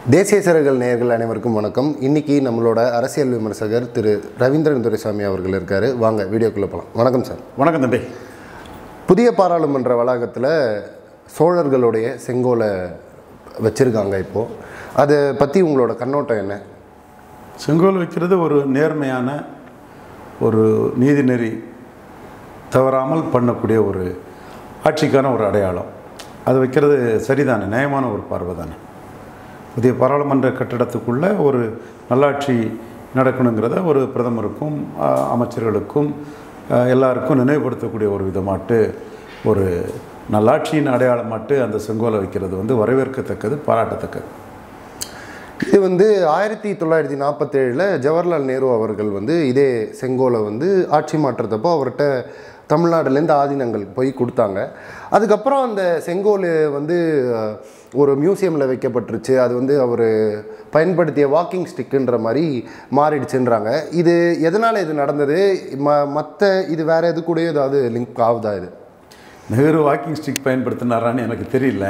தேசிய சிறகுகள் நேயர்கள் அனைவருக்கும் வணக்கம் இன்னைக்கு நம்மளோட அரசியல் விமர்சகர் திரு ரவீந்திரன் துரைசாமி அவர்கள் இருக்காரு வாங்க வீடியோக்குள்ளே போகலாம் வணக்கம் சார் வணக்கம் தம்பி புதிய பாராளுமன்ற வளாகத்தில் சோழர்களுடைய செங்கோலை வச்சுருக்காங்க இப்போது அதை பற்றி உங்களோட கண்ணோட்டம் என்ன செங்கோல் வைக்கிறது ஒரு நேர்மையான ஒரு நீதிநெறி தவறாமல் பண்ணக்கூடிய ஒரு ஆட்சிக்கான ஒரு அடையாளம் அது வைக்கிறது சரிதானே நியாயமான ஒரு பார்வை தானே புதிய பாராளுமன்ற கட்டிடத்துக்குள்ளே ஒரு நல்லாட்சி நடக்கணுங்கிறத ஒரு பிரதமருக்கும் ஆ, அமைச்சர்களுக்கும் ஆ, எல்லாருக்கும் நினைவுபடுத்தக்கூடிய ஒரு விதமாட்டு ஒரு நல்லாட்சியின் அடையாளமாட்டு அந்த செங்கோலை வைக்கிறது வந்து வரவேற்கத்தக்கது பாராட்டத்தக்கது இது வந்து ஆயிரத்தி தொள்ளாயிரத்தி நாற்பத்தேழில் ஜவஹர்லால் நேரு அவர்கள் வந்து இதே செங்கோலை வந்து ஆட்சி மாற்றத்தப்போ அவர்கிட்ட தமிழ்நாடுலேருந்து ஆதீனங்கள் போய் கொடுத்தாங்க அதுக்கப்புறம் அந்த செங்கோல் வந்து அஹ், ஒரு மியூசியமில் வைக்கப்பட்டுருச்சு அது வந்து அவர் பயன்படுத்திய வாக்கிங் ஸ்டிக்குன்ற மாதிரி மாறிடுச்சுன்றாங்க இது எதனால் இது நடந்தது ம மற்ற இது வேறு எது கூட ஏதாவது லிங்க் ஆகுதா இது நெஹ்ரு வாக்கிங் ஸ்டிக் பயன்படுத்தினாரான்னு எனக்கு தெரியல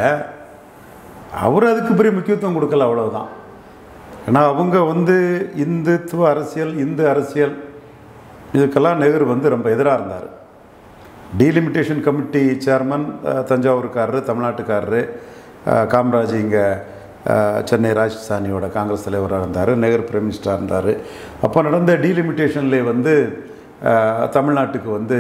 அவர் அதுக்கு பெரிய முக்கியத்துவம் கொடுக்கல அவ்வளவுதான் ஏன்னா அவங்க வந்து இந்துத்துவ அரசியல் இந்து அரசியல் இதுக்கெல்லாம் நெஹ்ரு வந்து ரொம்ப எதிராக இருந்தார் டீலிமிட்டேஷன் கமிட்டி சேர்மன் அஹ், தஞ்சாவூர்காரரு தமிழ்நாட்டுக்காரரு அஹ், காமராஜ் இங்கே சென்னை ராஜஸ்தானியோட காங்கிரஸ் தலைவராக இருந்தார் நெஹ்ரு பிரைம் மினிஸ்டராக இருந்தார் அப்போ நடந்த டீலிமிட்டேஷன்லேயே வந்து அஹ், தமிழ்நாட்டுக்கு வந்து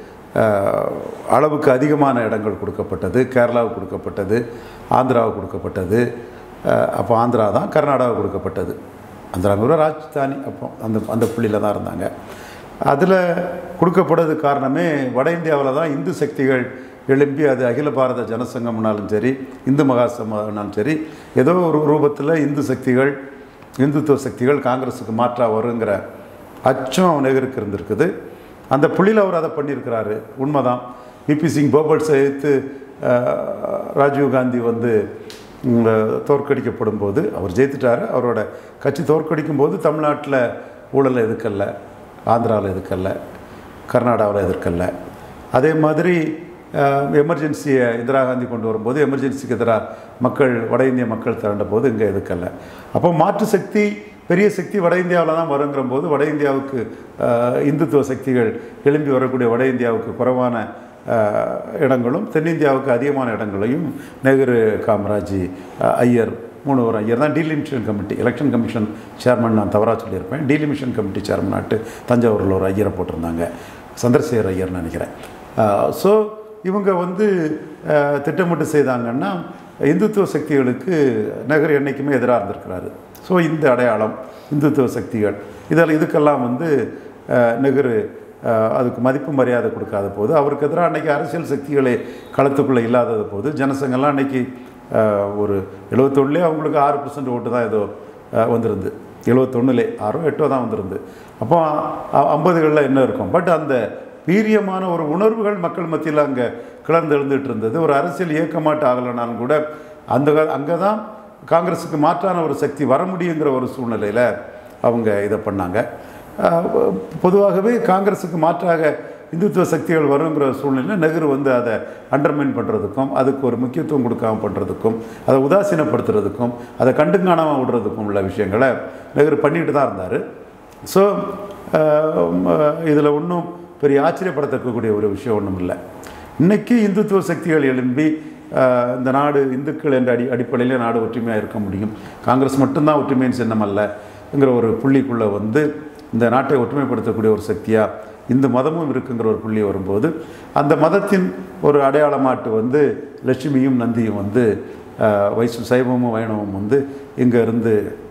அஹ், அளவுக்கு அதிகமான இடங்கள் கொடுக்கப்பட்டது கேரளாவுக்கு கொடுக்கப்பட்டது ஆந்திராவுக்கு கொடுக்கப்பட்டது அஹ், அப்போ ஆந்திரா தான் கர்நாடகாவுக்கு கொடுக்கப்பட்டது ஆந்திராங்கிற ராஜஸ்தானி அப்போ அந்த அந்த புள்ளியில் தான் இருந்தாங்க அதில் கொடுக்கப்படுறது காரணமே வட இந்தியாவில் தான் இந்து சக்திகள் எழும்பி அது அகில பாரத ஜனசங்கம்னாலும் சரி இந்து மகாசமானாலும் சரி ஏதோ ஒரு ரூபத்தில் இந்து சக்திகள் இந்துத்துவ சக்திகள் காங்கிரஸுக்கு மாற்றா வருங்கிற அச்சம் நெகருக்கு இருந்திருக்குது அந்த புள்ளியில் அவர் அதை பண்ணியிருக்கிறாரு உண்மைதான் விபி சிங் போபல்ஸை எதிர்த்து அஹ், ராஜீவ் காந்தி வந்து ம், தோற்கடிக்கப்படும் போது அவர் ஜெயித்துட்டார் அவரோட கட்சி தோற்கடிக்கும் போது தமிழ்நாட்டில் ஊழலை எதுக்கல்ல ஆந்திராவில் எதுக்கல்ல கர்நாடகாவில் எதிர்க்கல்ல அதே மாதிரி எமர்ஜென்சியை இந்திரா காந்தி கொண்டு வரும்போது எமர்ஜென்சிக்கு எதிராக மக்கள் வட இந்திய மக்கள் திரண்ட போது இங்கே எதுக்கல்ல அப்போ மாற்று சக்தி பெரிய சக்தி வட இந்தியாவில் தான் வருங்கிற போது வட இந்தியாவுக்கு அஹ், இந்துத்துவ சக்திகள் எழும்பி வரக்கூடிய வட இந்தியாவுக்கு குறைவான அஹ், இடங்களும் தென்னிந்தியாவுக்கு அதிகமான இடங்களையும் நெஹ்ரு காமராஜ் அஹ், ஐயர் மூணுவர் ஐயர் தான் delimitation committee election commission chairman நான் தவறாக சொல்லியிருப்பேன் டீலிமிஷன் கமிட்டி சேர்மன் ஆட்டு தஞ்சாவூரில் ஒரு ஐயரை போட்டிருந்தாங்க சந்திரசேகர் ஐயர்னு நினைக்கிறேன் ஸோ இவங்க வந்து அஹ், திட்டமிட்டு செய்தாங்கன்னா இந்துத்துவ சக்திகளுக்கு நகர் என்றைக்குமே எதிராக இருந்திருக்கிறாரு ஸோ இந்த அடையாளம் இந்துத்துவ சக்திகள் இதில் இதுக்கெல்லாம் வந்து அஹ், நெஹ்ரு அஹ், அதுக்கு மதிப்பு மரியாதை கொடுக்காத போது அவருக்கு எதிராக அன்னைக்கு அரசியல் சக்திகளே களத்துக்குள்ளே இல்லாதது போது ஜனசங்கெல்லாம் அன்னைக்கு அஹ், ஒரு எழுபத்தொன்னுலே அவங்களுக்கு ஆறு பர்சன்ட் ஓட்டு தான் ஏதோ அஹ், வந்திருந்து எழுபத்தொன்னுலே ஆறோ எட்டோ தான் வந்திருந்து அப்போ ஐம்பதுகளில் என்ன இருக்கும் பட் அந்த வீரியமான ஒரு உணர்வுகள் மக்கள் மத்தியில் அங்கே கிளர்ந்து எழுந்துட்டு இருந்தது ஒரு அரசியல் இயக்கமாட்டு ஆகலைனாலும் கூட அந்த அங்கே தான் காங்கிரஸுக்கு மாற்றான ஒரு சக்தி வர முடியுங்கிற ஒரு சூழ்நிலையில் அவங்க இதை பண்ணாங்க அஹ் பொதுவாகவே காங்கிரஸுக்கு மாற்றாக இந்துத்துவ சக்திகள் வருங்கிற சூழ்நிலையில் நெஹ்ரு வந்து அதை அண்டர்மைன் பண்ணுறதுக்கும் அதுக்கு ஒரு முக்கியத்துவம் கொடுக்காம பண்ணுறதுக்கும் அதை உதாசீனப்படுத்துறதுக்கும் அதை கண்டு காணாமல் விடுறதுக்கும் உள்ள விஷயங்களை நெஹ்ரு பண்ணிட்டு தான் இருந்தார் ஸோ இதில் ஒன்றும் பெரிய ஆச்சரியப்படத்தக்கக்கூடிய ஒரு விஷயம் ஒன்றும் இல்லை இன்னைக்கு இந்துத்துவ சக்திகள் எழும்பி அஹ், இந்த நாடு இந்துக்கள் என்ற அடி அடிப்படையில் நாடு ஒற்றுமையாக இருக்க முடியும் காங்கிரஸ் மட்டும்தான் ஒற்றுமையின் சின்னம் அல்லங்கிற ஒரு புள்ளிக்குள்ளே வந்து இந்த நாட்டை ஒற்றுமைப்படுத்தக்கூடிய ஒரு சக்தியாக இந்து மதமும் இருக்குங்கிற ஒரு புள்ளி வரும்போது அந்த மதத்தின் ஒரு அடையாளமாட்டு வந்து லட்சுமியும் நந்தியும் வந்து அஹ், வைஷ்ணவ சைவமும் வைணவமும் வந்து இங்கே இருந்து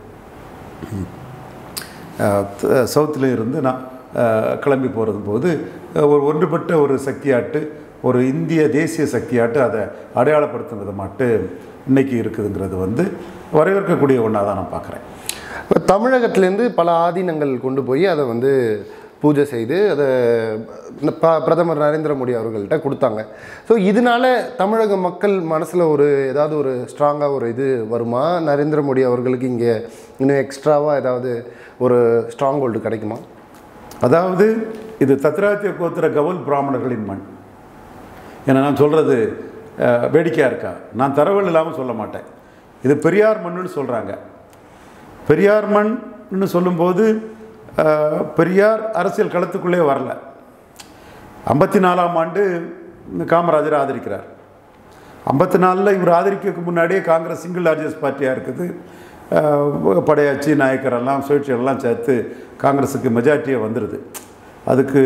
சவுத்தில் இருந்து நான் அஹ், கிளம்பி போகிறது போது அஹ், ஒரு ஒன்றுபட்ட ஒரு சக்தியாட்டு ஒரு இந்திய தேசிய சக்தியாட்டு அதை அடையாளப்படுத்தும் விதமாட்டு இன்னைக்கு இருக்குதுங்கிறது வந்து வரவேற்கக்கூடிய ஒன்றா தான் நான் பார்க்குறேன் இப்போ தமிழகத்திலேருந்து பல ஆதீனங்கள் கொண்டு போய் அதை வந்து பூஜை செய்து அதை ப பிரதமர் நரேந்திர மோடி அவர்கள்ட்ட கொடுத்தாங்க ஸோ இதனால தமிழக மக்கள் மனசில் ஒரு ஏதாவது ஒரு ஸ்ட்ராங்காக ஒரு இது வருமா நரேந்திர மோடி அவர்களுக்கு இங்கே இன்னும் எக்ஸ்ட்ராவாக ஏதாவது ஒரு ஸ்ட்ராங் ஹோல்டு கிடைக்குமா அதாவது இது தத்ராத்திய கோத்திர கவுல் பிராமணர்களின் மண் ஏன்னா நான் சொல்கிறது வேடிக்கையாக இருக்கா நான் தரவல் இல்லாமல் சொல்ல மாட்டேன் இது பெரியார் மண்ணுன்னு சொல்கிறாங்க பெரியார் மண்னு சொல்லும்போது அஹ், பெரியார் அரசியல் களத்துக்குள்ளே வரல ஐம்பத்தி நாலாம் ஆண்டு காமராஜர் ஆதரிக்கிறார் ஐம்பத்தி நாலில் இவர் ஆதரிக்கிறதுக்கு முன்னாடியே காங்கிரஸ் சிங்கிள் லார்ஜஸ்ட் பார்ட்டியாக இருக்குது அஹ், படையாச்சி நாயக்கர் எல்லாம் சுயேட்சைகள் எல்லாம் சேர்த்து காங்கிரஸுக்கு மெஜாரிட்டியே வந்துடுது அதுக்கு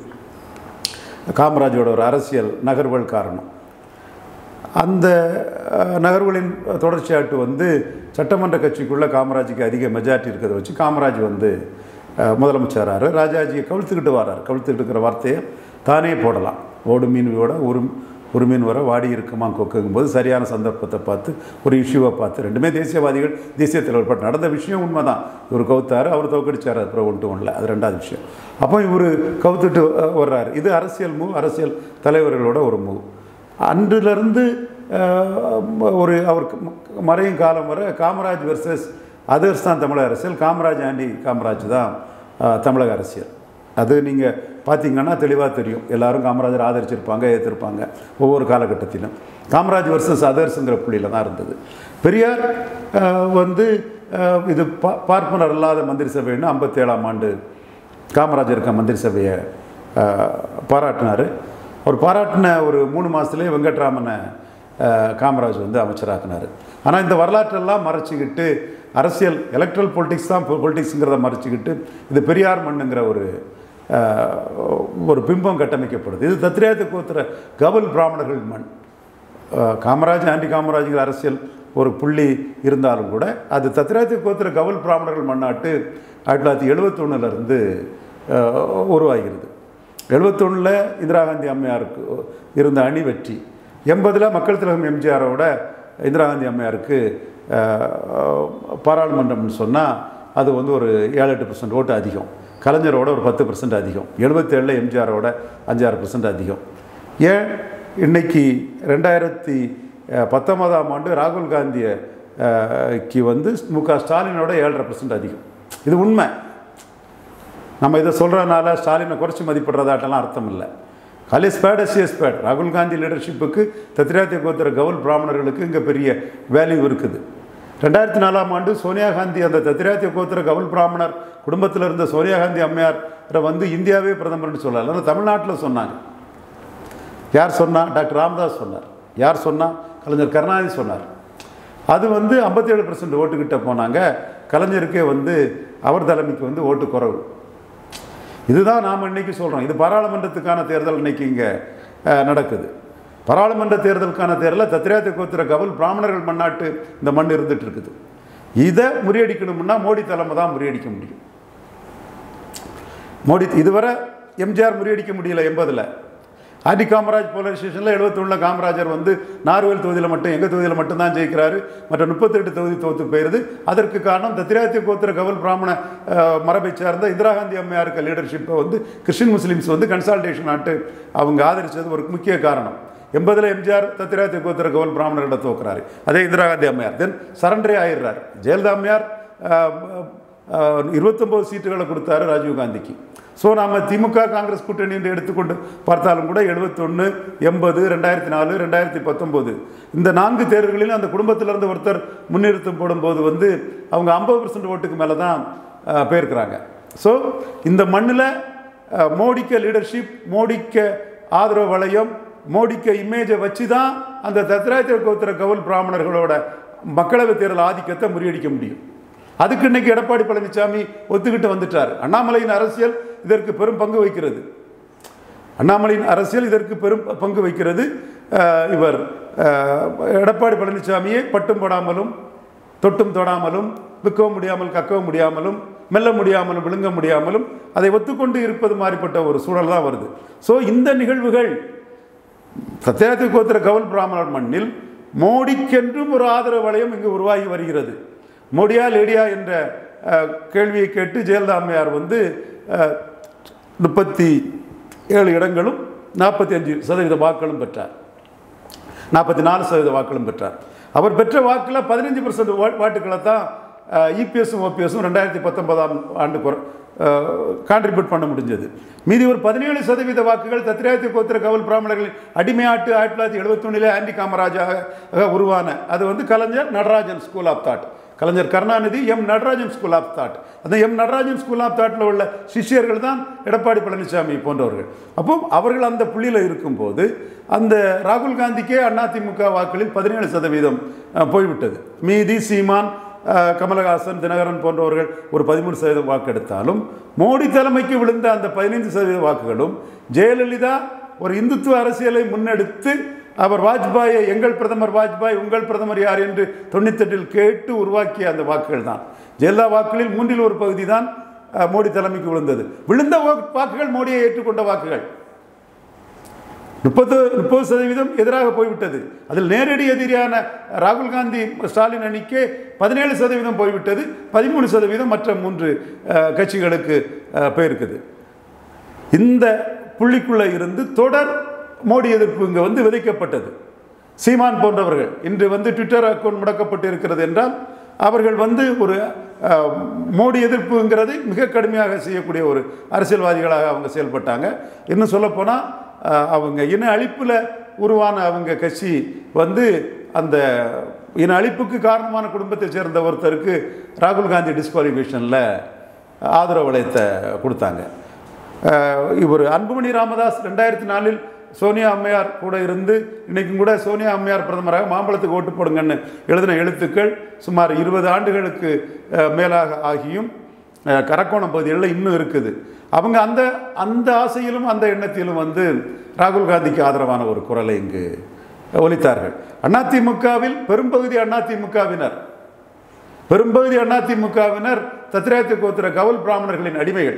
காமராஜோட ஒரு அரசியல் நகர்வுகள் காரணம் அந்த அஹ், நகர்வுகளின் தொடர்ச்சியாட்டு வந்து சட்டமன்ற கட்சிக்குள்ளே காமராஜுக்கு அதிக மெஜாரிட்டி இருக்கிறத வச்சு காமராஜ் வந்து அஹ், முதலமைச்சராரு ராஜாஜியை கவிழ்த்துக்கிட்டு வரார் கவிழ்த்துக்கிட்டு இருக்கிற வார்த்தையை தானே போடலாம் ஓடு மீன் விட ஒரு ஒரு மீன் வர வாடி இருக்குமா கொக்குங்கும்போது சரியான சந்தர்ப்பத்தை பார்த்து ஒரு இஷ்யூவை பார்த்து ரெண்டுமே தேசியவாதிகள் தேசிய தலைவர் பட் நடந்த விஷயம் உண்மைதான் இவர் கவுத்தாரு அவர் தோக்கடிச்சார் அப்புறம் ஒன்று ஒன்றில் அது ரெண்டாவது விஷயம் அப்போ இவர் கவுத்துட்டு அஹ், வர்றாரு இது அரசியல் மூவ் அரசியல் தலைவர்களோட ஒரு மூவ் அன்றிலிருந்து அஹ், ஒரு அவருக்கு ம- மறையும் காலம் வரை காமராஜ் வெர்சஸ் அதர்ஸ் தான் தமிழக அரசியல் காமராஜ் ஆண்டி காமராஜ் தான் அஹ், தமிழக அரசியல் அது நீங்கள் பார்த்தீங்கன்னா தெளிவாக தெரியும் எல்லாரும் காமராஜர் ஆதரிச்சிருப்பாங்க ஏற்றிருப்பாங்க ஒவ்வொரு காலகட்டத்திலும் காமராஜ் வர்சஸ் அதர்ஸுங்கிற புள்ளியில் தான் இருந்தது பெரியார் அஹ், வந்து அஹ், இது பா பார்ப்பனர் இல்லாத மந்திரி சபைன்னு ஐம்பத்தேழாம் ஆண்டு காமராஜர் இருக்க மந்திரி சபையை பாராட்டினார் அவர் பாராட்டின ஒரு மூணு மாதத்துலேயே வெங்கட்ராமனை அஹ், காமராஜ் வந்து அமைச்சராக்குனார் ஆனால் இந்த வரலாற்றெல்லாம் மறைச்சிக்கிட்டு அரசியல் எலக்ட்ரல் பொலிட்டிக்ஸ் தான் பொலிட்டிக்ஸுங்கிறத மறைச்சிக்கிட்டு இது பெரியார் மண்ணுங்கிற ஒரு அஹ், ஒரு பிம்பம் கட்டமைக்கப்படுது இது தத்ரேயத்தை கோத்துற கபல் பிராமணர்கள் மண் அஹ், காமராஜ் ஆண்டி காமராஜுங்கிற அரசியல் ஒரு புள்ளி இருந்தாலும் கூட அது தத்ராத்தி கோத்திர கவல் பிராமணர்கள் மண்ணாட்டு ஆயிரத்தி தொள்ளாயிரத்தி எழுபத்தொன்னுலேருந்து உருவாகிறது எழுபத்தொன்னில் இந்திரா காந்தி அம்மையாருக்கு இருந்த அணி வெற்றி எண்பதில் மக்கள் திலகம் எம்ஜிஆரோட இந்திரா காந்தி அம்மையாருக்கு அஹ், பாராளுமன்றம்னு சொன்னால் அது வந்து ஒரு ஏழு எட்டு பர்சன்ட் ஓட்டு அதிகம் கலைஞரோட ஒரு பத்து பர்சன்ட் அதிகம் எழுபத்தேழில் எம்ஜிஆரோட அஞ்சாறு பர்சன்ட் அதிகம் ஏன் இன்னைக்கு ரெண்டாயிரத்தி அஹ், பத்தொன்பதாம் ஆண்டு ராகுல் காந்தியை அஹ், க்கு வந்து மு க ஸ்டாலினோட ஏழரை பர்சன்ட் அதிகம் இது உண்மை நம்ம இதை சொல்கிறனால ஸ்டாலினை குறைச்சி மதிப்பிடுறதாட்டெல்லாம் அர்த்தம் இல்லை காலி ஸ்பேட் எஸ் ஸ்பேட் ராகுல் காந்தி லீடர்ஷிப்புக்கு தத்ராத்திய கோத்திர கவுல் பிராமணர்களுக்கு இங்கே பெரிய வேல்யூ இருக்குது ரெண்டாயிரத்தி நாலாம் ஆண்டு சோனியா காந்தி அந்த தத்ராத்திய கோத்திர கவுல் பிராமணர் குடும்பத்தில் இருந்த சோனியா காந்தி அம்மையாரை வந்து இந்தியாவே பிரதமர்னு சொல்லல ஆனால் தமிழ்நாட்டில் சொன்னாங்க யார் சொன்னா டாக்டர் ராமதாஸ் சொன்னார் யார் சொன்னா கலைஞர் கருணாநிதி சொன்னார் அது வந்து 57% ஏழு பர்சன்ட் ஓட்டுக்கிட்ட போனாங்க கலைஞருக்கே வந்து அவர் தலைமைக்கு வந்து ஓட்டு குறைவு இதுதான் நாம் இன்னைக்கு சொல்கிறோம் இது பாராளுமன்றத்துக்கான தேர்தல் இன்னைக்கு இங்கே நடக்குது பாராளுமன்ற தேர்தலுக்கான தேர்தலில் தத்ரேத்த கோத்திர கவல் பிராமணர்கள் மண்ணாட்டு இந்த மண் இருந்துட்டு இருக்குது இதை முறியடிக்கணும்னா மோடி தலைமை தான் முறியடிக்க முடியும் மோடி இதுவரை எம்ஜிஆர் முறியடிக்க முடியல எண்பதில் ஆதி காமராஜ் போலீஸ் ஸ்டேஷனில் எழுபத்தொன்னில் காமராஜர் வந்து நார்வேல் தொகுதியில் மட்டும் எங்கள் தொகுதியில் மட்டும்தான் ஜெயிக்கிறாரு மற்ற முப்பத்தெட்டு தொகுதி தோத்து போயிருது அதற்கு காரணம் தத்திராத்திய கோத்திர கவல் பிராமண அஹ், மரபை சார்ந்த இந்திரா காந்தி அம்மையாருக்கு லீடர்ஷிப்பை வந்து கிறிஸ்டின் முஸ்லீம்ஸ் வந்து கன்சால்டேஷன் ஆட்டு அவங்க ஆதரிச்சது ஒரு முக்கிய காரணம் எண்பதில் எம்ஜிஆர் தத்திராத்திய கோத்திர கவல் பிராமணர்களை தோக்குறாரு அதே இந்திரா காந்தி அம்மையார் தென் சரண்டரே ஆயிடுறார் ஜெயலலிதா அம்மையார் அஹ், அஹ், இருபத்தொம்போது சீட்டுகளை கொடுத்தாரு ராஜீவ் காந்திக்கு ஸோ நாம திமுக காங்கிரஸ் கூட்டணி என்று எடுத்துக்கொண்டு பார்த்தாலும் கூட எழுபத்தொன்று எண்பது ரெண்டாயிரத்தி நாலு ரெண்டாயிரத்தி பத்தொம்போது இந்த நான்கு தேர்தல்களிலும் அந்த குடும்பத்திலிருந்து ஒருத்தர் முன்னிறுத்தம் போடும்போது வந்து அவங்க ஐம்பது பர்சன்ட் ஓட்டுக்கு மேலே தான் அஹ், போயிருக்கிறாங்க ஸோ இந்த மண்ணில் மோடிக்க லீடர்ஷிப் மோடிக்க ஆதரவு வளையம் மோடிக்க இமேஜை வச்சு தான் அந்த தத்ராத்திர கோத்திர கவுல் பிராமணர்களோட மக்களவைத் தேர்தல் ஆதிக்கத்தை முறியடிக்க முடியும் அதுக்கு இன்னைக்கு எடப்பாடி பழனிசாமி ஒத்துக்கிட்டு வந்துட்டார் அண்ணாமலையின் அரசியல் இதற்கு பெரும் பங்கு வகிக்கிறது அண்ணாமலையின் அரசியல் இதற்கு பெரும் பங்கு வகிக்கிறது அஹ், இவர் அஹ், எடப்பாடி பழனிசாமியை பட்டும் போடாமலும் தொட்டும் தொடாமலும் விற்கவும் முடியாமல் கக்கவும் முடியாமலும் மெல்ல முடியாமலும் விழுங்க முடியாமலும் அதை ஒத்துக்கொண்டு இருப்பது மாதிரிப்பட்ட ஒரு சூழல் தான் வருது ஸோ இந்த நிகழ்வுகள் சத்யாத்தி கோத்திர கவல் பிராமணர் மண்ணில் மோடிக்கென்றும் ஒரு ஆதரவு வளையம் இங்கு உருவாகி வருகிறது மோடியா லேடியா என்ற அஹ், கேள்வியை கேட்டு ஜெயலலிதா அம்மையார் வந்து அஹ், முப்பத்தி ஏழு இடங்களும் நாற்பத்தி அஞ்சு சதவீத வாக்களும் பெற்றார் நாற்பத்தி நாலு சதவீத வாக்களும் பெற்றார் அவர் பெற்ற வாக்கில் பதினஞ்சு பர்சன்ட் வாட்டுக்களை தான் இபிஎஸும் ஓபிஎஸும் ரெண்டாயிரத்தி பத்தொன்பதாம் ஆண்டு கான்ட்ரிபியூட் பண்ண முடிஞ்சது மீதி ஒரு பதினேழு சதவீத வாக்குகள் தத்ராயத்தி கோத்திர கவல் பிராமணர்களின் அடிமையாட்டு ஆயிரத்தி தொள்ளாயிரத்தி எழுபத்தொன்னிலே ஆண்டி காமராஜாக உருவான அது வந்து Kalaignar Natarajan school of thought Kalaignar Karunanidhi M Natarajan school of thought அந்த எம் நடராஜன் ஸ்கூல் ஆஃப் தாட்டில் உள்ள சிஷ்யர்கள் தான் எடப்பாடி பழனிசாமி போன்றவர்கள் அப்போ அவர்கள் அந்த புள்ளியில் இருக்கும்போது அந்த ராகுல் காந்திக்கே அதிமுக வாக்குகளில் பதினேழு சதவீதம் அஹ், போய்விட்டது மீதி சீமான் அஹ், கமலஹாசன் தினகரன் போன்றவர்கள் ஒரு பதிமூணு சதவீதம் வாக்கெடுத்தாலும் மோடி தலைமைக்கு விழுந்த அந்த பதினைந்து சதவீத வாக்குகளும் ஜெயலலிதா ஒரு இந்துத்துவ அரசியலை முன்னெடுத்து அவர் வாஜ்பாயை எங்கள் பிரதமர் வாஜ்பாய் உங்கள் பிரதமர் யார் என்று தொண்ணூத்தெட்டில் கேட்டு உருவாக்கிய அந்த வாக்குகள் தான் ஜெயலலிதா வாக்குகளில் மூன்றில் ஒரு பகுதி தான் அஹ், மோடி தலைமைக்கு விழுந்தது விழுந்த வாக்கு- வாக்குகள் மோடியை ஏற்றுக்கொண்ட வாக்குகள் முப்பது முப்பது சதவீதம் எதிராக போய்விட்டது அதில் நேரடி எதிரியான ராகுல் காந்தி ஸ்டாலின் அணிக்கு பதினேழு சதவீதம் போய்விட்டது பதிமூணு சதவீதம் மற்ற மூன்று அஹ், கட்சிகளுக்கு அஹ், போயிருக்குது இந்த புள்ளிக்குள்ள இருந்து தொடர் மோடி எதிர்ப்பு இங்கே வந்து விதைக்கப்பட்டது சீமான் போன்றவர்கள் இன்று வந்து ட்விட்டர் அக்கௌண்ட் முடக்கப்பட்டு இருக்கிறது என்றால் அவர்கள் வந்து ஒரு அஹ், மோடி எதிர்ப்புங்கிறதை மிக கடுமையாக செய்யக்கூடிய ஒரு அரசியல்வாதிகளாக அவங்க செயல்பட்டாங்க இன்னும் சொல்லப்போனால் அஹ், அவங்க இன அழிப்பில் உருவான அவங்க கட்சி வந்து அந்த இன அழிப்புக்கு காரணமான குடும்பத்தை சேர்ந்த ஒருத்தருக்கு ராகுல் காந்தி டிஸ்குவாலிஃபிகேஷனில் ஆதரவு வளையத்தை கொடுத்தாங்க அஹ் இவர் அன்புமணி ராமதாஸ் ரெண்டாயிரத்தி நாலில் சோனியா அம்மையார் கூட இருந்து இன்னைக்கும் கூட சோனியா அம்மையார் பிரதமராக மாம்பழத்துக்கு ஓட்டு போடுங்கன்னு எழுதின எழுத்துக்கள் சுமார் இருபது ஆண்டுகளுக்கு அஹ், மேலாக ஆகியும் அஹ், கரக்கோணம் பகுதிகளில் இன்னும் இருக்குது அவங்க அந்த அந்த ஆசையிலும் அந்த எண்ணத்திலும் வந்து ராகுல் காந்திக்கு ஆதரவான ஒரு குரலை இங்கு ஒலித்தார்கள் அதிமுகவில் பெரும்பகுதி அதிமுகவினர் பெரும்பகுதி அதிமுகவினர் தத்ரேத்து கோத்திர கவல் பிராமணர்களின் அடிமைகள்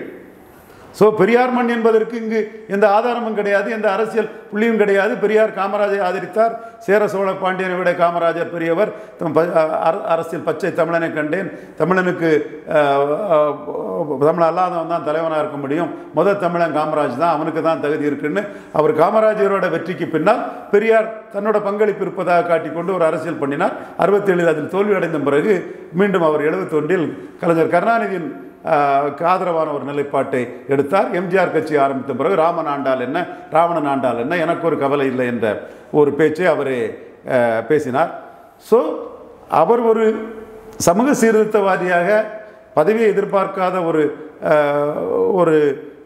ஸோ பெரியார் மண் என்பதற்கு இங்கு எந்த ஆதாரமும் கிடையாது எந்த அரசியல் புள்ளியும் கிடையாது பெரியார் காமராஜை ஆதரித்தார் சேர சோழ பாண்டியனை விட காமராஜர் பெரியவர் தம் ப- அர- அரசியல் பச்சை தமிழனை கண்டேன் தமிழனுக்கு அஹ், அஹ், தமிழ் அல்லாதவன் தான் தலைவனாக இருக்க முடியும் முதல் தமிழன் காமராஜ் தான் அவனுக்கு தான் தகுதி இருக்குன்னு அவர் காமராஜரோட வெற்றிக்கு பின்னால் பெரியார் தன்னோட பங்களிப்பு இருப்பதாக காட்டிக்கொண்டு ஒரு அரசியல் பண்ணினார் அறுபத்தேழில் அதில் தோல்வி அடைந்த பிறகு மீண்டும் அவர் எழுபத்தொன்றில் கலைஞர் கருணாநிதியின் ஆஹ், ஆதரவான ஒரு நிலைப்பாட்டை எடுத்தார் எம்ஜிஆர் கட்சி ஆரம்பித்த பிறகு ராமன் ஆண்டால் என்ன ராவணன் ஆண்டால் என்ன எனக்கு ஒரு கவலை இல்லை என்ற ஒரு பேச்சை அவரே ஆஹ், பேசினார் ஸோ அவர் ஒரு சமூக சீர்திருத்தவாதியாக பதவியை எதிர்பார்க்காத ஒரு ஆஹ், ஒரு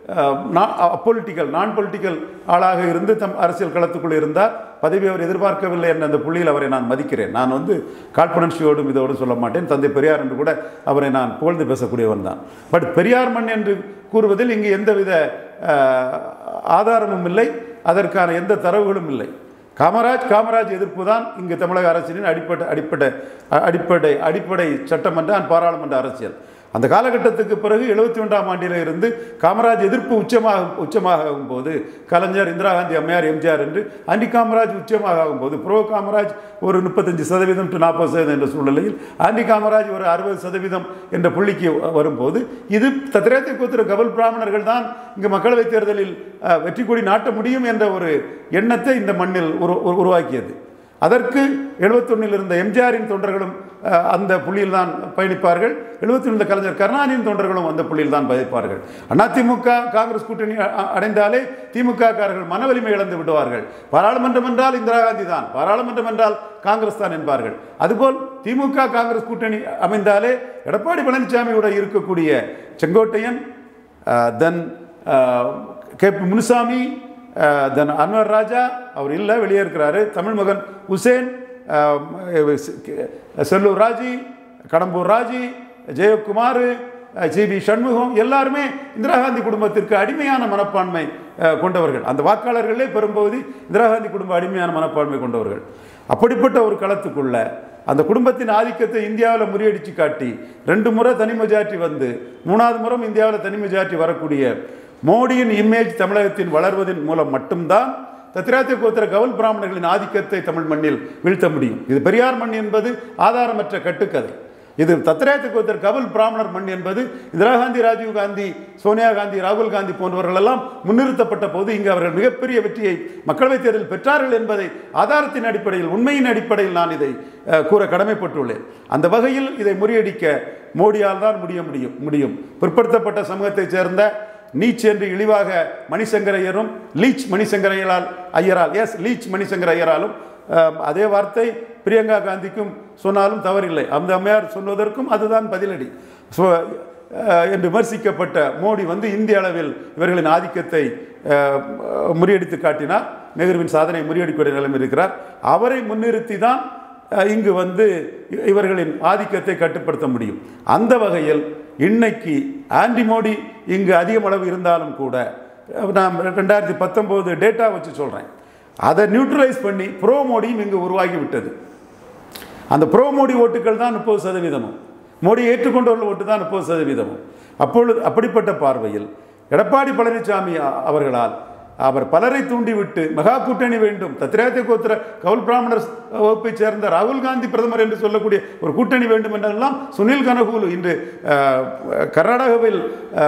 அப்பொலிட்டிக்கல் நான் பொலிட்டிக்கல் ஆளாக இருந்து தம் அரசியல் களத்துக்குள் இருந்தார் பதவி அவர் எதிர்பார்க்கவில்லை என்ற அந்த புள்ளியில் அவரை நான் மதிக்கிறேன் நான் வந்து காழ்ப்புணர்ச்சியோடும் இதோடு சொல்ல மாட்டேன் தந்தை பெரியார் என்று கூட அவரை நான் புகழ்ந்து பேசக்கூடியவன் தான் பட் பெரியார் மண் என்று கூறுவதில் இங்கு எந்தவித ஆஹ், ஆதாரமும் இல்லை அதற்கான எந்த தரவுகளும் இல்லை காமராஜ் காமராஜ் எதிர்ப்பு தான் இங்கு தமிழக அரசியலின் அடிப்படை அடிப்படை அடிப்படை அடிப்படை சட்டமன்ற and பாராளுமன்ற அரசியல் அந்த காலகட்டத்துக்கு பிறகு எழுபத்தி ஒன்றாம் ஆண்டில் இருந்து காமராஜ் எதிர்ப்பு உச்சமாக உச்சமாக ஆகும்போது கலைஞர் இந்திரா காந்தி அம்மையார் எம்ஜிஆர் என்று ஆண்டி காமராஜ் உச்சமாக ஆகும்போது ப்ரோ காமராஜ் ஒரு முப்பத்தஞ்சு சதவீதம் டு நாற்பது சதவீதம் என்ற சூழ்நிலையில் ஆண்டி காமராஜ் ஒரு அறுபது சதவீதம் என்ற புள்ளிக்கு வ- வரும்போது இது தத்திரத்தை கோத்திர கபல் பிராமணர்கள் தான் இங்கு மக்களவைத் தேர்தலில் அஹ், வெற்றி கொடி நாட்ட முடியும் என்ற ஒரு எண்ணத்தை இந்த மண்ணில் உரு உரு- உருவாக்கியது அதற்கு எழுபத்தொன்னில் இருந்த எம்ஜிஆரின் தொண்டர்களும் அஹ், அந்த புள்ளியில் தான் பயணிப்பார்கள் எழுபத்தி இருந்த கலைஞர் கருணாநிதியின் தொண்டர்களும் அந்த புள்ளியில் தான் பயணிப்பார்கள் அதிமுக காங்கிரஸ் கூட்டணி அ- அ- அடைந்தாலே திமுக காரர்கள் மனவலிமை இழந்து விடுவார்கள் பாராளுமன்றம் என்றால் இந்திரா காந்தி தான் பாராளுமன்றம் என்றால் காங்கிரஸ் தான் என்பார்கள் அதுபோல் திமுக காங்கிரஸ் கூட்டணி அமைந்தாலே எடப்பாடி பழனிசாமியோட இருக்கக்கூடிய Sengottaiyan then K P Munusamy then Anwar Raja அவர் இல்லை வெளியே இருக்கிறாரு தமிழ் மகன் உசேன் அஹ், செல்லூர் ராஜி கடம்பூர் ராஜி ஜெயக்குமார் ஜிபி சண்முகம் எல்லாருமே இந்திரா காந்தி குடும்பத்திற்கு அடிமையான மனப்பான்மை அஹ், கொண்டவர்கள் அந்த வாக்காளர்களே பெரும்பகுதி இந்திரா காந்தி குடும்ப அடிமையான மனப்பான்மை கொண்டவர்கள் அப்படிப்பட்ட ஒரு களத்துக்குள்ள அந்த குடும்பத்தின் ஆதிக்கத்தை இந்தியாவில் முறியடிச்சு காட்டி ரெண்டு முறை தனி மெஜாரிட்டி வந்து மூணாவது முறை இந்தியாவில் தனி மெஜாரிட்டி வரக்கூடிய மோடியின் இமேஜ் தமிழகத்தின் வளர்வதன் மூலம் மட்டும்தான் தத்திராத்திய கோத்திர கவல் பிராமணர்களின் ஆதிக்கத்தை தமிழ் மண்ணில் வீழ்த்த முடியும் இது பெரியார் மண் என்பது ஆதாரமற்ற கட்டுக்கதை இது தத்திராத்திய கோத்திர கவல் பிராமணர் மண் என்பது இந்திரா காந்தி ராஜீவ் காந்தி சோனியா காந்தி ராகுல் காந்தி போன்றவர்கள் எல்லாம் முன்னிறுத்தப்பட்ட போது இங்கு அவர்கள் மிகப்பெரிய வெற்றியை மக்களவைத் தேர்தலில் பெற்றார்கள் என்பதை ஆதாரத்தின் அடிப்படையில் உண்மையின் அடிப்படையில் நான் இதை அஹ், கூற கடமைப்பட்டுள்ளேன் அந்த வகையில் இதை முறியடிக்க மோடியால் தான் முடிய முடியும் முடியும் பிற்படுத்தப்பட்ட சமூகத்தைச் சேர்ந்த நீச் என்று இழிவாக மணிசங்கர் ஐயரும் லீச் மணிசங்கர் ஐயரால் ஐயரால் எஸ் லீச் மணிசங்கர் ஐயராலும் அஹ், அதே வார்த்தை பிரியங்கா காந்திக்கும் சொன்னாலும் தவறில்லை அந்த அம்மையார் சொல்வதற்கும் அதுதான் பதிலடி ஸோ என்று விமர்சிக்கப்பட்ட மோடி வந்து இந்திய அளவில் இவர்களின் ஆதிக்கத்தை அஹ், முறியடித்து காட்டினார் நெஹ்ருவின் சாதனை முறியடிக்கூடிய நிலைமை இருக்கிறார் அவரை முன்னிறுத்தி தான் அஹ், இங்கு வந்து இ- இவர்களின் ஆதிக்கத்தை கட்டுப்படுத்த முடியும் அந்த வகையில் இன்னைக்கு ஆன்டி மோடி இங்கு அதிகம் அளவு இருந்தாலும் கூட அஹ், நான் ரெண்டாயிரத்தி பத்தொம்போது டேட்டா வச்சு சொல்கிறேன் அதை நியூட்ரலைஸ் பண்ணி ப்ரோ மோடியும் இங்கு உருவாகி விட்டது அந்த ப்ரோ மோடி ஓட்டுகள் தான் முப்பது சதவீதமும் மோடி ஏற்றுக்கொண்டவர்கள் ஓட்டு தான் முப்பது சதவீதமும் அப்பொழுது அப்படிப்பட்ட பார்வையில் எடப்பாடி பழனிசாமி அ- அவர்களால் அவர் பலரை தூண்டிவிட்டு மெகா கூட்டணி வேண்டும் தத்ரேத்த கோத்திர கவுல் பிராமணர் வகுப்பைச் சேர்ந்த ராகுல் காந்தி பிரதமர் என்று சொல்லக்கூடிய ஒரு கூட்டணி வேண்டும் என்றெல்லாம் சுனில் கனகூலு இன்று அஹ், கர்நாடகாவில்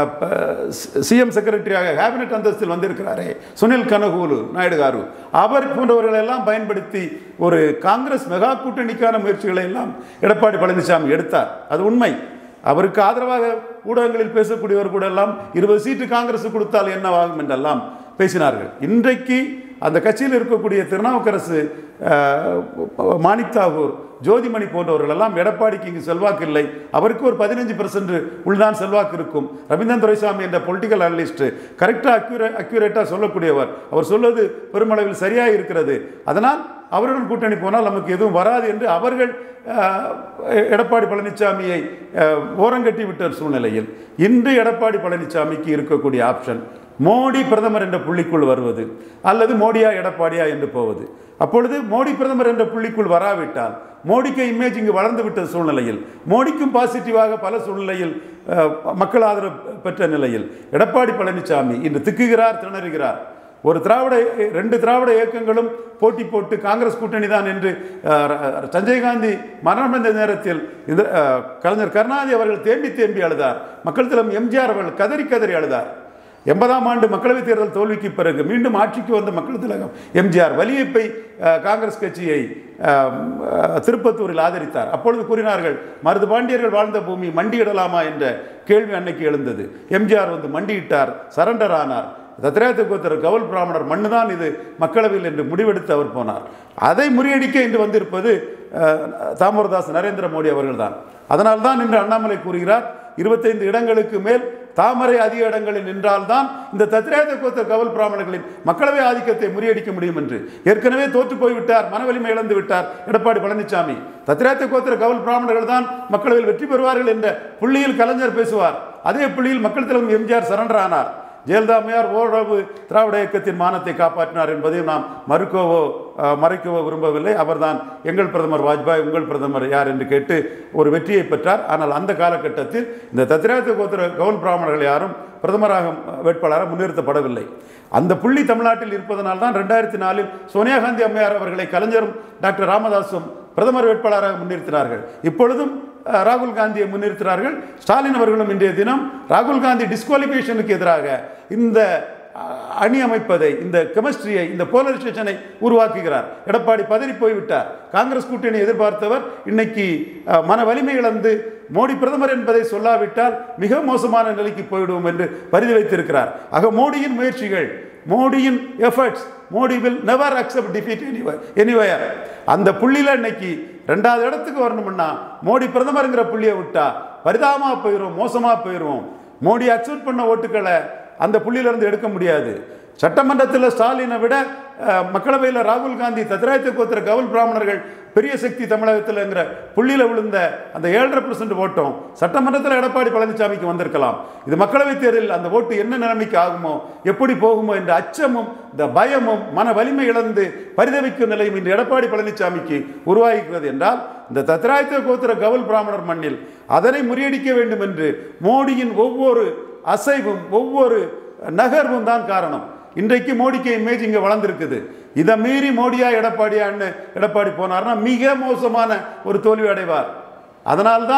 சிஎம் செக்ரட்டரியாக கேபினட் அந்தஸ்தில் வந்திருக்கிறாரே சுனில் கனகூலு நாயுடு காரு அவர் போன்றவர்களை எல்லாம் பயன்படுத்தி ஒரு காங்கிரஸ் மெகா கூட்டணிக்கான முயற்சிகளை எல்லாம் எடப்பாடி பழனிசாமி எடுத்தார் அது உண்மை அவருக்கு ஆதரவாக ஊடகங்களில் பேசக்கூடியவர் கூட எல்லாம் இருபது சீட்டு காங்கிரஸ் கொடுத்தால் என்னவாகும் என்றெல்லாம் பேசினார்கள் இன்றைக்கு அந்த கட்சியில் இருக்கக்கூடிய திருநாவுக்கரசு அஹ், மாணிக் தாகூர் ஜோதிமணி போன்றவர்கள் எல்லாம் எடப்பாடிக்கு இங்கு செல்வாக்கு இல்லை அவருக்கு ஒரு பதினஞ்சு பெர்சன்ட் உள்தான் செல்வாக்கு இருக்கும் ரவீந்திரன் துரைசாமி என்ற பொலிட்டிக்கல் அனலிஸ்ட் கரெக்டாக அக்யூரே அக்யூரேட்டாக சொல்லக்கூடியவர் அவர் சொல்வது பெருமளவில் சரியாக இருக்கிறது அதனால் அவருடன் கூட்டணி போனால் நமக்கு எதுவும் வராது என்று அவர்கள் அஹ், எடப்பாடி பழனிசாமியை அஹ், ஓரங்கட்டி விட்ட சூழ்நிலையில் இன்று எடப்பாடி பழனிசாமிக்கு இருக்கக்கூடிய ஆப்ஷன் மோடி பிரதமர் என்ற புள்ளிக்குள் வருவது அல்லது மோடியா எடப்பாடியா என்று போவது அப்பொழுது மோடி பிரதமர் என்ற புள்ளிக்குள் வராவிட்டால் மோடிக்கு இமேஜ் இங்கு வளர்ந்து விட்ட சூழ்நிலையில் மோடிக்கும் பாசிட்டிவாக பல சூழ்நிலையில் அஹ், மக்கள் ஆதரவு பெற்ற நிலையில் எடப்பாடி பழனிசாமி இன்று திக்குகிறார் திணறுகிறார் ஒரு திராவிட ரெண்டு திராவிட இயக்கங்களும் போட்டி போட்டு காங்கிரஸ் கூட்டணி தான் என்று அஹ், ர- சஞ்சய் காந்தி மரணமடைந்த நேரத்தில் இந்த அஹ், கலைஞர் கருணாநிதி அவர்கள் தேம்பி தேம்பி அழுதார் மக்கள் தலைவர் எம்ஜிஆர் அவர்கள் கதறி கதறி அழுதார் எண்பதாம் ஆண்டு மக்களவைத் தேர்தல் தோல்விக்கு பிறகு மீண்டும் ஆட்சிக்கு வந்த மக்கள் திலகம் எம்ஜிஆர் வலியப்பை அஹ், காங்கிரஸ் கட்சியை அஹ், அஹ், திருப்பத்தூரில் ஆதரித்தார் அப்பொழுது கூறினார்கள் மருது பாண்டியர்கள் வாழ்ந்த பூமி மண்டியிடலாமா என்ற கேள்வி அன்னைக்கு எழுந்தது எம்ஜிஆர் வந்து மண்டியிட்டார் சரண்டர் ஆனார் தத்ரேத்த கோத்தர் கவல் பிராமணர் மண்ணுதான் இது மக்களவையில் என்று முடிவெடுத்து அவர் போனார் அதை முறியடிக்க இன்று வந்திருப்பது அஹ், தாமோதரதாஸ் நரேந்திர மோடி அவர்கள்தான் அதனால்தான் இன்று அண்ணாமலை கூறுகிறார் இருபத்தைந்து இடங்களுக்கு மேல் தாமரை அதிக இடங்களில் நின்றால்தான் இந்த தத்ரேத கோத்த கவல் பிராமணர்களின் மக்களவை ஆதிக்கத்தை முறியடிக்க முடியும் என்று ஏற்கனவே தோற்று போய்விட்டார் மனவலிமை இழந்து விட்டார் எடப்பாடி பழனிசாமி தத்ரேத்த கோத்திர கவல் பிராமணர்கள் தான் மக்களவையில் வெற்றி பெறுவார்கள் என்ற புள்ளியில் கலைஞர் பேசுவார் அதே புள்ளியில் மக்கள் தலைவர் எம்ஜிஆர் சரண்டர் ஆனார் ஜெயலலிதா அம்மையார் ஓரளவு திராவிட இயக்கத்தின் மானத்தை காப்பாற்றினார் என்பதையும் நாம் மறுக்கவோ அஹ், மறைக்கவோ விரும்பவில்லை அவர்தான் எங்கள் பிரதமர் வாஜ்பாய் உங்கள் பிரதமர் யார் என்று கேட்டு ஒரு வெற்றியை பெற்றார் ஆனால் அந்த காலகட்டத்தில் இந்த தத்ராத்த கோத்திர கவுல் பிராமணர்கள் யாரும் பிரதமராக அஹ், வேட்பாளராக முன்னிறுத்தப்படவில்லை அந்த புள்ளி தமிழ்நாட்டில் இருப்பதனால் தான் ரெண்டாயிரத்தி நாலில் சோனியா காந்தி அம்மையார் அவர்களை கலைஞரும் டாக்டர் ராமதாசும் பிரதமர் வேட்பாளராக முன்னிறுத்தினார்கள் இப்பொழுதும் அஹ், ராகுல் காந்தியை முன்னிறுத்தினார்கள் ஸ்டாலின் அவர்களும் இன்றைய தினம் ராகுல் காந்தி டிஸ்குவாலிஃபிகேஷனுக்கு எதிராக இந்த அஹ், அணி அமைப்பதை இந்த கெமிஸ்ட்ரியை இந்த போலரைசேஷனை உருவாக்குகிறார் எடப்பாடி பதறி போய்விட்டார் காங்கிரஸ் கூட்டணி எதிர்பார்த்தவர் இன்னைக்கு அஹ், மன வலிமை இழந்து மோடி பிரதமர் என்பதை சொல்லாவிட்டால் மிக மோசமான நிலைக்கு போய்விடுவோம் என்று பரிதி வைத்திருக்கிறார் ஆக மோடியின் முயற்சிகள் மோடியின் efforts Modi will never accept defeat anywhere அந்த புள்ளியில் இன்னைக்கு ரெண்டாவது இடத்துக்கு வரணும்னா மோடி பிரதமருங்கிற புள்ளியை விட்டா பரிதாபமாக போயிடும் மோசமாக போயிடுவோம் மோடி அக்செப்ட் பண்ண ஓட்டுக்களை அந்த புள்ளியிலிருந்து எடுக்க முடியாது சட்டமன்றத்தில் ஸ்டாலினை விட அஹ், மக்களவையில் ராகுல் காந்தி தத்ராயத்த கோத்திர கவுல் பிராமணர்கள் பெரிய சக்தி தமிழகத்தில்ங்கிற புள்ளியில் விழுந்த அந்த ஏழரை பர்சன்ட் ஓட்டம் சட்டமன்றத்தில் எடப்பாடி பழனிசாமிக்கு வந்திருக்கலாம் இது மக்களவைத் தேர்தலில் அந்த ஓட்டு என்ன நிலைமைக்கு ஆகுமோ எப்படி போகுமோ என்ற அச்சமும் இந்த பயமும் மன வலிமை இழந்து பரிதவிக்கும் நிலையும் இன்று எடப்பாடி பழனிசாமிக்கு உருவாகிறது என்றால் இந்த தத்ராயத்த கோத்திர கவுல் பிராமணர் மண்ணில் அதனை முறியடிக்க வேண்டும் என்று மோடியின் ஒவ்வொரு அசைவும் ஒவ்வொரு நகர்வும் தான் காரணம் இன்றைக்கு மோடிக்கு இமேஜ் இங்கே வளர்ந்துருக்குது இதை மீறி மோடியா எடப்பாடியான்னு எடப்பாடி போனார்னா மிக மோசமான ஒரு தோல்வி அடைவார் அதனால்தான்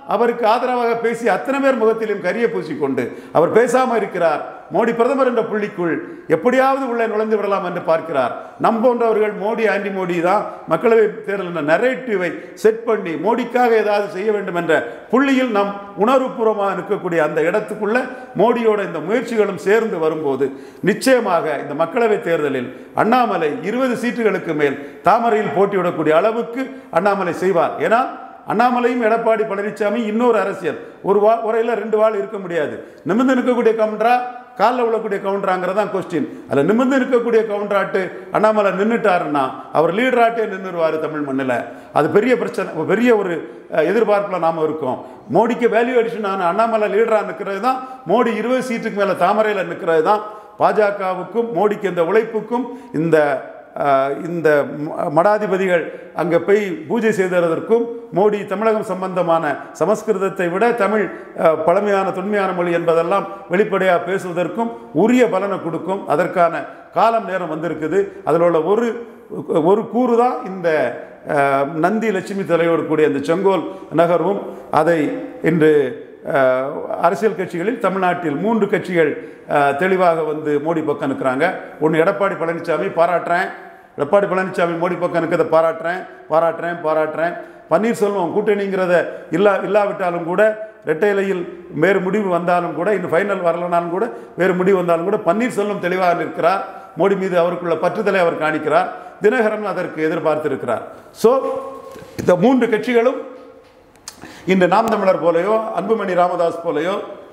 அவருக்கு ஆதரவாக பேசி அத்தனை பேர் முகத்திலும் கரிய பூசிக்கொண்டு அவர் பேசாமல் இருக்கிறார் மோடி பிரதமர் என்ற புள்ளிக்குள் எப்படியாவது உள்ளே நுழைந்து விடலாம் என்று பார்க்கிறார் நம் போன்றவர்கள் மோடி ஆன்டி மோடி தான் மக்களவை தேர்தல் என்ற நரேட்டிவை செட் பண்ணி மோடிக்காக ஏதாவது செய்ய வேண்டும் என்ற புள்ளியில் நம் உணர்வுபூர்வமாக நிற்கக்கூடிய அந்த இடத்துக்குள்ள மோடியோட இந்த முயற்சிகளும் சேர்ந்து வரும்போது நிச்சயமாக இந்த மக்களவை தேர்தலில் அண்ணாமலை இருபது சீட்டுகளுக்கு மேல் தாமரையில் போட்டியிடக்கூடிய அளவுக்கு அண்ணாமலை செய்வார் ஏன்னா அண்ணாமலையும் எடப்பாடி பழனிசாமி இன்னொரு அரசியல் ஒரு வா உரையில் ரெண்டு வாள் இருக்க முடியாது நிமிர்ந்து நிற்கக்கூடிய கவுண்டரா காலில் விழக்கூடிய கவுண்டராங்கிறது தான் கொஸ்டின் அதில் நிமிர்ந்து நிற்கக்கூடிய கவுண்டராட்டு அண்ணாமலை நின்றுட்டாருன்னா அவர் லீடராட்டே நின்றுருவார் தமிழ் மண்ணில் அது பெரிய பிரச்சனை பெரிய ஒரு அஹ், எதிர்பார்ப்பில் நாம் இருக்கோம் மோடிக்கு வேல்யூ அடிஷன் ஆன அண்ணாமலை லீடராக நிற்கிறது தான் மோடி இருபது சீட்டுக்கு மேலே தாமரையில் நிற்கிறது தான் பாஜகவுக்கும் மோடிக்கு இந்த உழைப்புக்கும் இந்த அஹ், இந்த ம- மடாதிபதிகள் அங்கே போய் பூஜை செய்ததற்கும் மோடி தமிழகம் சம்பந்தமான சமஸ்கிருதத்தை விட தமிழ் அஹ், பழமையான தொன்மையான மொழி என்பதெல்லாம் வெளிப்படையாக பேசுவதற்கும் உரிய பலனை கொடுக்கும் அதற்கான காலம் நேரம் வந்திருக்குது அதில் உள்ள ஒரு ஒரு கூறு தான் இந்த அஹ், நந்தி லட்சுமி தலைவர் கூடிய இந்த செங்கோல் நகர்வும் அதை இன்று அஹ், அரசியல் கட்சிகளில் தமிழ்நாட்டில் மூன்று கட்சிகள் அஹ், தெளிவாக வந்து மோடி பக்கம் நிற்கிறாங்க ஒன்று எடப்பாடி பழனிசாமி பாராட்டுறேன் எடப்பாடி பழனிசாமி மோடி பக்கம் இருக்கிறத பாராட்டுறேன் பாராட்டுறேன் பாராட்டுறேன் பன்னீர்செல்வம் கூட்டணிங்கிறத இல்லா இல்லாவிட்டாலும் கூட இரட்டை இலையில் வேறு முடிவு வந்தாலும் கூட இன்னும் ஃபைனல் வரலனாலும் கூட வேறு முடிவு வந்தாலும் கூட பன்னீர்செல்வம் தெளிவாக நிற்கிறார் மோடி மீது அவருக்குள்ள பற்றுதலை அவர் காணிக்கிறார் தினகரன் அதற்கு எதிர்பார்த்திருக்கிறார் ஸோ இந்த மூன்று கட்சிகளும் இன்று நாம் தமிழர் போலையோ அன்புமணி ராமதாஸ் போலையோ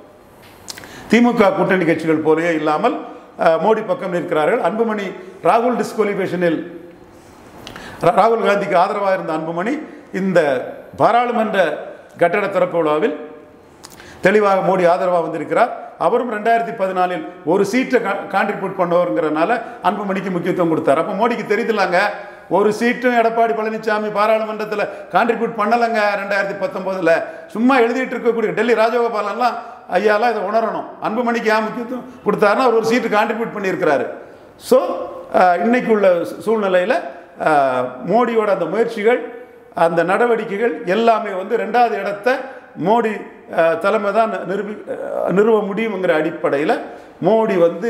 திமுக கூட்டணி கட்சிகள் போலவே இல்லாமல் அஹ், மோடி பக்கம் நிற்கிறார்கள் அன்புமணி ராகுல் டிஸ்குவாலிஃபிகேஷனில் ரா- ராகுல் காந்திக்கு ஆதரவாக இருந்த அன்புமணி இந்த பாராளுமன்ற கட்டட திறப்பு விழாவில் தெளிவாக மோடி ஆதரவாக வந்திருக்கிறார் அவரும் ரெண்டாயிரத்தி பதினாலில் ஒரு சீட்டை கான்ட்ரிபியூட் பண்ணவருங்கிறனால அன்புமணிக்கு முக்கியத்துவம் கொடுத்தார் அப்போ மோடிக்கு தெரியுதுலாங்க ஒரு சீட்டும் எடப்பாடி பழனிசாமி பாராளுமன்றத்தில் கான்ட்ரிபியூட் பண்ணலைங்க ரெண்டாயிரத்தி பத்தொம்போதில் சும்மா எழுதிட்டு இருக்கக்கூடிய டெல்லி ராஜகோபாலன்லாம் ஐயாலாம் இதை உணரணும் அன்புமணிக்கு ஏன் முக்கியத்துவம் கொடுத்தாருன்னா அவர் ஒரு சீட்டு கான்ட்ரிபியூட் பண்ணியிருக்கிறாரு ஸோ இன்னைக்கு உள்ள சூழ்நிலையில் மோடியோட அந்த முயற்சிகள் அந்த நடவடிக்கைகள் எல்லாமே வந்து ரெண்டாவது இடத்த மோடி அஹ், தலைமை தான் நிரூபி அஹ், நிறுவ முடியுங்கிற அடிப்படையில் மோடி வந்து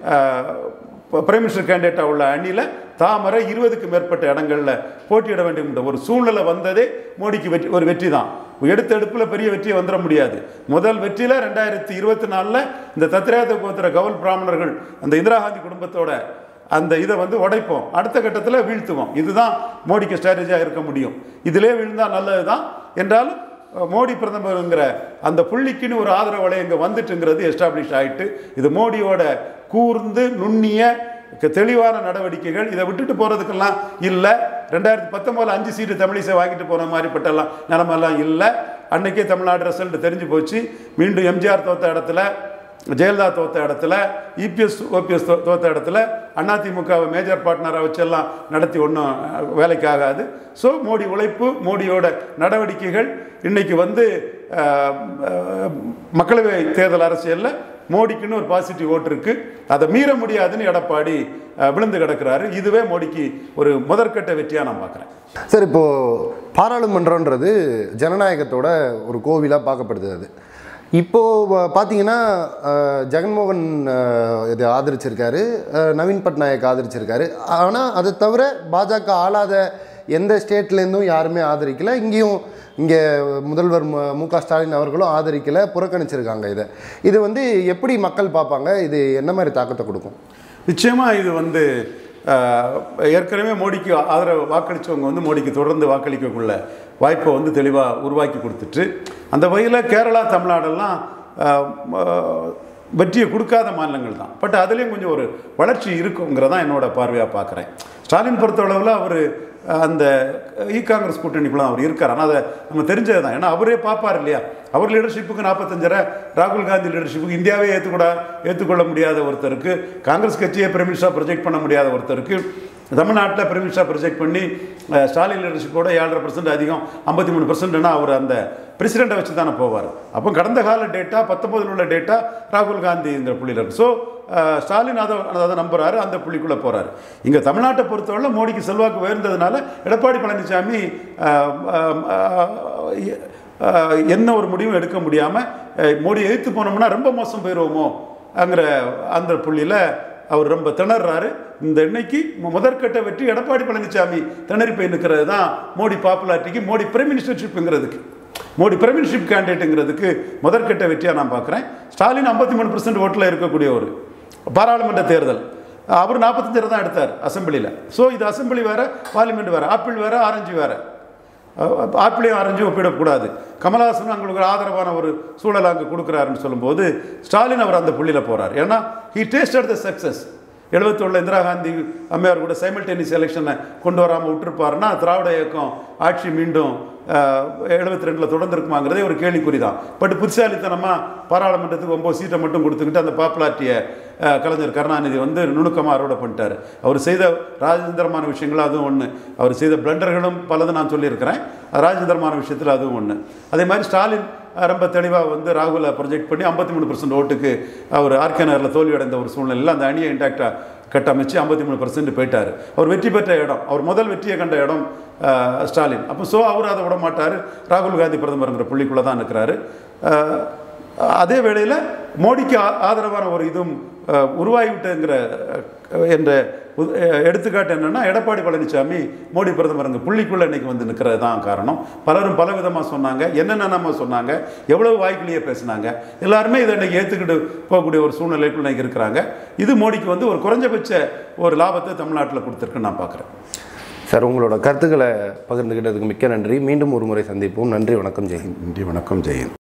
பிரைம் மினிஸ்டர் கேண்டிடேட்டாக உள்ள அணியில் தாமரை இருபதுக்கு மேற்பட்ட இடங்களில் போட்டியிட வேண்டும் என்ற ஒரு சூழ்நிலை வந்ததே மோடிக்கு வெற்றி ஒரு வெற்றி தான் எடுத்த எடுப்பில் பெரிய வெற்றியை வந்துட முடியாது முதல் வெற்றியில் ரெண்டாயிரத்தி இருபத்தி நாலில் இந்த தத்ரேத கோத்திர கவுல் பிராமணர்கள் அந்த இந்திரா காந்தி குடும்பத்தோட அந்த இதை வந்து உடைப்போம் அடுத்த கட்டத்தில் வீழ்த்துவோம் இதுதான் மோடிக்கு ஸ்ட்ராட்டஜியாக இருக்க முடியும் இதிலே விழுந்தால் நல்லது தான் என்றாலும் அஹ், மோடி பிரதமருங்கிற அந்த புள்ளிக்குன்னு ஒரு ஆதரவு வலை இங்கே வந்துட்டுங்கிறது எஸ்டாப்ளிஷ் ஆயிட்டு இது மோடியோட கூர்ந்து நுண்ணிய க- தெளிவான நடவடிக்கைகள் இதை விட்டுட்டு போகிறதுக்கெல்லாம் இல்லை ரெண்டாயிரத்தி பத்தொம்போதில் அஞ்சு சீட்டு தமிழிசை வாங்கிட்டு போகிற மாதிரிப்பட்டெல்லாம் நிலமெல்லாம் இல்லை அன்னைக்கே தமிழ்நாடு ரிசல்ட் தெரிஞ்சு போச்சு மீண்டும் எம்ஜிஆர் தோத்த இடத்துல ஜெயலலிதா தோத்த இடத்துல இபிஎஸ் ஓபிஎஸ் தோத்த இடத்துல அதிமுகவை மேஜர் பார்ட்னராக வச்செல்லாம் நடத்தி ஒன்றும் வேலைக்கு ஆகாது ஸோ மோடி உழைப்பு மோடியோட நடவடிக்கைகள் இன்னைக்கு வந்து அஹ், அஹ், மக்களவை தேர்தல் அரசியலில் மோடிக்குன்னு ஒரு பாசிட்டிவ் ஓட்டு இருக்கு அதை மீற முடியாதுன்னு எடப்பாடி அஹ், விழுந்து கிடக்கிறாரு இதுவே மோடிக்கு ஒரு முதற்கட்ட வெற்றியாக நான் பார்க்குறேன் சார் இப்போ பாராளுமன்றன்றது ஜனநாயகத்தோட ஒரு கோவிலாக பார்க்கப்படுது அது இப்போ வ- பார்த்தீங்கன்னா அஹ், ஜெகன்மோகன் அஹ், இது ஆதரிச்சிருக்காரு அஹ், நவீன் பட்நாயக் ஆதரிச்சிருக்காரு ஆனால் அதை தவிர பாஜக ஆளாத எந்த ஸ்டேட்லேருந்தும் யாருமே ஆதரிக்கல இங்கேயும் இங்கே முதல்வர் மு- மு க ஸ்டாலின் அவர்களும் ஆதரிக்கல புறக்கணிச்சிருக்காங்க இதை இது வந்து எப்படி மக்கள் பார்ப்பாங்க இது என்ன மாதிரி தாக்கத்தை கொடுக்கும் நிச்சயமாக இது வந்து அஹ், ஏற்கனவே மோடிக்கு ஆதரவு வாக்களித்தவங்க வந்து மோடிக்கு தொடர்ந்து வாக்களிக்கக்குள்ள வாய்ப்பை வந்து தெளிவாக உருவாக்கி கொடுத்துட்டு அந்த வகையில் கேரளா தமிழ்நாடெல்லாம் அஹ், அஹ், வெற்றியை கொடுக்காத மாநிலங்கள் தான் பட் அதுலேயும் கொஞ்சம் ஒரு வளர்ச்சி இருக்குங்கிறதான் என்னோட பார்வையாக பார்க்குறேன் ஸ்டாலின் பொறுத்தளவில் அவர் அந்த இ காங்கிரஸ் கூட்டணிக்குள்ள அவர் இருக்கார் ஆனால் அதை நம்ம தெரிஞ்சது தான் ஏன்னா அவரே பார்ப்பார் இல்லையா அவர் லீடர்ஷிப்புக்கு நாற்பத்தஞ்சரை ராகுல் காந்தி லீடர்ஷிப்புக்கு இந்தியாவே ஏற்றுக்கூட ஏற்றுக்கொள்ள முடியாத ஒருத்தருக்கு காங்கிரஸ் கட்சியை பிரமிஷா ப்ரொஜெக்ட் பண்ண முடியாத ஒருத்தருக்கு தமிழ்நாட்டில் பிரமிஷா ப்ரொஜெக்ட் பண்ணி அஹ், ஸ்டாலின் லீடர்ஷிப்போட ஏழரை பர்சன்ட் அதிகம் ஐம்பத்தி மூணு பர்சன்ட்னா அவர் அந்த பிரசிடெண்ட்டை வச்சு தானே போவார் அப்போ கடந்த கால டேட்டா பத்தொம்போதில் உள்ள டேட்டா ராகுல் காந்திங்கிற புள்ளியில் இருக்கு ஸோ ஸ்டாலின் அதை அதை நம்புறாரு அந்த புள்ளிக்குள்ளே போகிறாரு இங்கே தமிழ்நாட்டை பொறுத்தவரை மோடிக்கு செல்வாக்கு உயர்ந்ததுனால எடப்பாடி பழனிசாமி அஹ், அஹ், அஹ், அஹ், என்ன ஒரு முடிவும் எடுக்க முடியாமல் மோடி எதிர்த்து போனோம்னா ரொம்ப மோசம் போயிடுவோமோ அங்கிற அந்த புள்ளியில் அவர் ரொம்ப திணறாரு இந்த இன்னைக்கு மு- முதற்கட்ட வெற்றி எடப்பாடி பழனிசாமி திணறி போய் நிற்கிறது தான் மோடி பாப்புலாரிட்டிக்கு மோடி பிரைம் மினிஸ்டர்ஷிப்புங்கிறதுக்கு மோடி பிரைம் மினிஸ்டர்ஷிப் கேண்டிடேட்டுங்கிறதுக்கு முதற்கட்ட வெற்றியாக நான் பார்க்குறேன் ஸ்டாலின் ஐம்பத்தி மூணு பர்சன்ட் ஓட்டில் இருக்கக்கூடிய ஒரு பாராளுமன்ற தேர்தல் அவர் நாற்பத்தஞ்சரை தான் எடுத்தார் அசெம்பிளியில் ஸோ இது அசெம்பிளி வேறு பார்லிமெண்ட் வேறு ஆப்பிள் வேறு ஆரஞ்சு வேறு ஆப்பிளையும் ஆரஞ்சும் ஒப்பிடக்கூடாது கமலஹாசன் அவங்களுக்கு ஒரு ஆதரவான ஒரு சூழல் அங்கே கொடுக்குறாருன்னு சொல்லும்போது ஸ்டாலின் அவர் அந்த புள்ளியில் போகிறார் ஏன்னா ஹி டேஸ்டட் த சக்ஸஸ் எழுபத்தொள்ள இந்திரா காந்தி அம்மையார் கூட சைமல்டேனியஸ் எலெக்ஷனை கொண்டு வராமல் விட்டுருப்பாருன்னா திராவிட இயக்கம் ஆட்சி மீண்டும் எழுபத்தி ரெண்டில் தொடர்ந்து இருக்குமாங்கிறதே ஒரு கேள்விக்குறி தான் பட் புத்திசாலித்தனமாக பாராளுமன்றத்துக்கு ஒம்பது சீட்டை மட்டும் கொடுத்துக்கிட்டு அந்த பாப்புலாரிட்டியை கலைஞர் கருணாநிதி வந்து நுணுக்கமாக அறுவடை பண்ணிட்டார் அவர் செய்த ராஜேந்திரமான விஷயங்கள் அதுவும் ஒன்று அவர் செய்த பிளண்டர்களும் பலது நான் சொல்லியிருக்கிறேன் ராஜேந்திரமான விஷயத்தில் அதுவும் ஒன்று அதே மாதிரி ஸ்டாலின் அஹ், ரொம்ப தெளிவாக வந்து ராகுலை ப்ரொஜெக்ட் பண்ணி ஐம்பத்தி மூணு பர்சன்ட் ஓட்டுக்கு அவர் ஆர்கே நகரில் தோல்வி அடைந்த ஒரு சூழ்நிலையில் அந்த அணியை இன்டாக்டாக கட்டமைச்சு ஐம்பத்தி மூணு பர்சன்ட் போயிட்டார் அவர் வெற்றி பெற்ற இடம் அவர் முதல் வெற்றியை கண்ட இடம் அஹ், ஸ்டாலின் அப்போ ஸோ அவர் அதை விட மாட்டார் ராகுல் காந்தி பிரதமருங்கிற புள்ளிக்குள்ளே தான் இருக்கிறாரு அஹ், அதே வேளையில் மோடிக்கு ஆ- ஆதரவான ஒரு இதுவும் அஹ், உருவாகிவிட்டுங்கிற அஹ், என்ற உத்- அஹ், எடுத்துக்காட்டு என்னன்னா எடப்பாடி பழனிசாமி மோடி பிரதமருங்க புள்ளிக்குள்ளே இன்னைக்கு வந்து நிற்கிறது தான் காரணம் பலரும் பல விதமாக சொன்னாங்க என்னென்ன சொன்னாங்க எவ்வளவு வாய்க்கிலேயே பேசினாங்க எல்லாருமே இதை இன்னைக்கு ஏற்றுக்கிட்டு போகக்கூடிய ஒரு சூழ்நிலைக்குள்ள இன்னைக்கு இருக்கிறாங்க இது மோடிக்கு வந்து ஒரு குறைஞ்சபட்ச ஒரு லாபத்தை தமிழ்நாட்டில் கொடுத்துருக்குன்னு நான் பார்க்குறேன் சார் உங்களோட கருத்துக்களை பகிர்ந்துக்கிட்டதுக்கு மிக்க நன்றி மீண்டும் ஒரு முறை சந்திப்போம் நன்றி வணக்கம் ஜெயஹிந்த் நன்றி வணக்கம் ஜெயந்த்